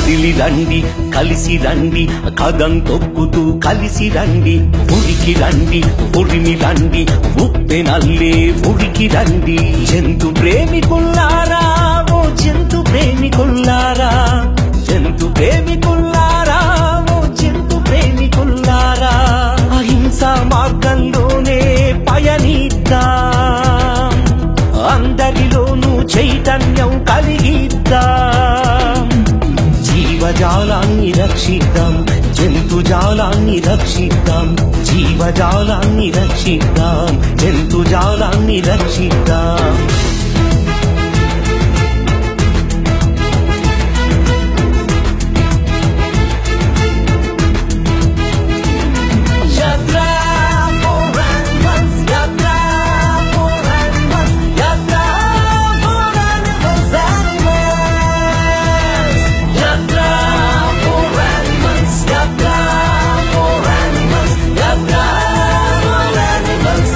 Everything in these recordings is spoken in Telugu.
కదిలి రండి కలిసి రండి కదం తొక్కుతూ కలిసి రండి ఉరికి రండి ఉరిమి రండి ఉప్పెనల్లే ఉరికి రండి జంతు ప్రేమికుల్లారా ఓ జంతు ప్రేమికుల్లారా జంతు ప్రేమికుల్లారా ఓ జంతు ప్రేమికుల్లారా అహింస మార్గంలోనే పయనిద్దాం అందరిలోనూ చైతన్యం కలిగిద్దాం జీవజాలాన్ని రక్షిద్దాం జంతుజాలాన్ని రక్షిద్దాం జీవజాలాన్ని రక్షిద్దాం జంతుజాలాన్ని రక్షిద్దాం Yatra for animals, yatra for animals, yatra for animals, animals. Yatra for animals, yatra for animals, yatra for animals,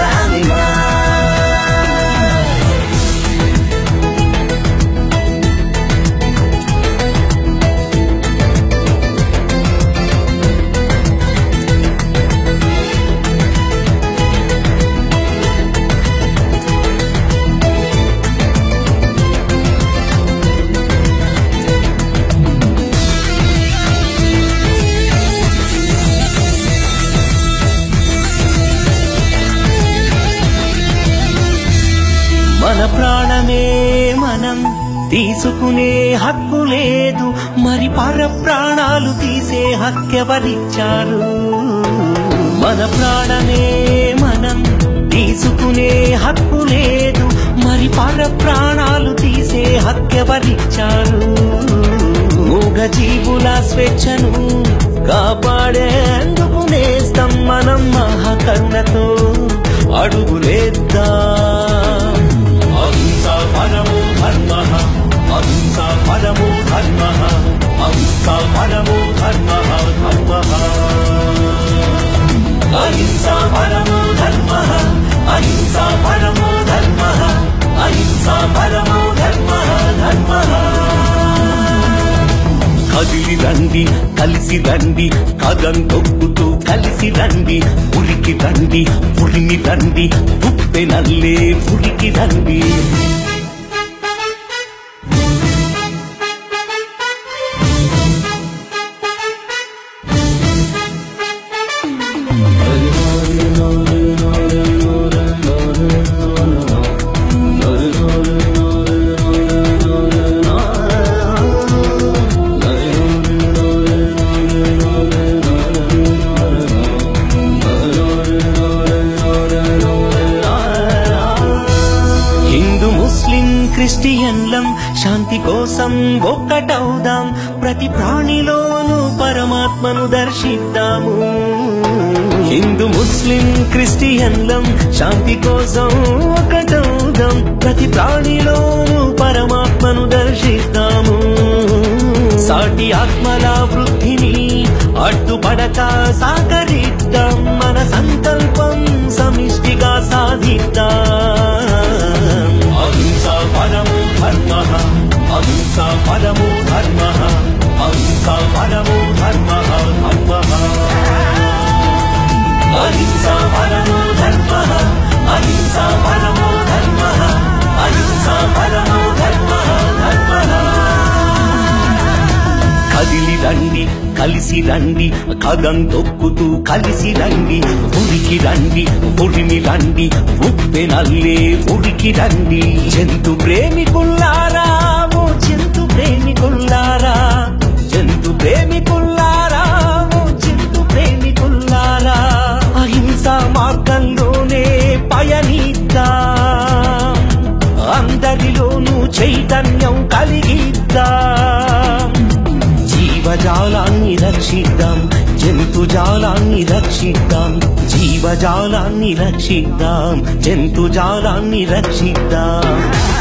animals. మన ప్రాణమే మనం తీసుకునే హక్కు లేదు మరి పర ప్రాణాలు తీసే హక్కెవరిచ్చారు మన ప్రాణమే మనం తీసుకునే హక్కు లేదు మరి పర ప్రాణాలు తీసే హక్కెవరిచ్చారు మూగ జీవుల స్వేచ్ఛను కాపాడేందుకు నేస్తం మనం మహాకరుణతో అడుగులేద్దాం అహింస పరమో ధర్మ అహింస పరమో ధర్మ అహింస పరమో ధర్మ ధర్మ అహింస పరమో ధర్మ అహింస పరమో ధర్మ అహింస పరమో ధర్మ ధర్మ కదిలి రండి కలిసి రండి కదం తొక్కుతూ కలిసి రండి ఉరికి రండి ఉరిమి రండి ఉప్పెనల్లే ఉరికి రండి హిందూ ముస్లిం క్రిస్టియన్లం శాంతి కోసం ఒక్కటవుదాం ప్రతి ప్రాణిలోనూ పరమాత్మను దర్శిద్దాము హిందూ ముస్లిం క్రిస్టియన్లం శాంతి కోసం ఒకటవుదాం ప్రతి ప్రాణిలోనూ పరమాత్మను దర్శిద్దాము సాటి ఆత్మల వృద్ధిని అడ్డుపడక సాకరిద్దాం మన సంకల్పం సమిష్టిగా సాధిద్దాం అహింస పరమో ధర్మ అహింస పరమో ధర్మ అహింస పరమో ధర్మ ధర్మ అహింస పరమో ధర్మ అహింస పరమో ధర్మ అహింస పరమో ధర్మ ధర్మ కదిలి రండి కలిసి రండి కదం తొక్కుతూ కలిసి రండి ఉరికి రండి ఉరిమి రండి ఉప్పెనల్లే ఉరికి రండి జంతు ప్రేమికుల్లారా ఓ జంతు ప్రేమికుల్లారా జంతు ప్రేమికుల్లారా ఓ జంతు ప్రేమికుల్లారా అహింస మార్గంలోనే పయనిద్దాం అందరిలోనూ చైతన్యం కలిగిద్దాం జీవజాలాన్ని రక్షిద్దాం జంతుజాలాన్ని రక్షిద్దాం జీవజాలాన్ని రక్షిద్దాం జంతుజాలాన్ని రక్షిద్దాం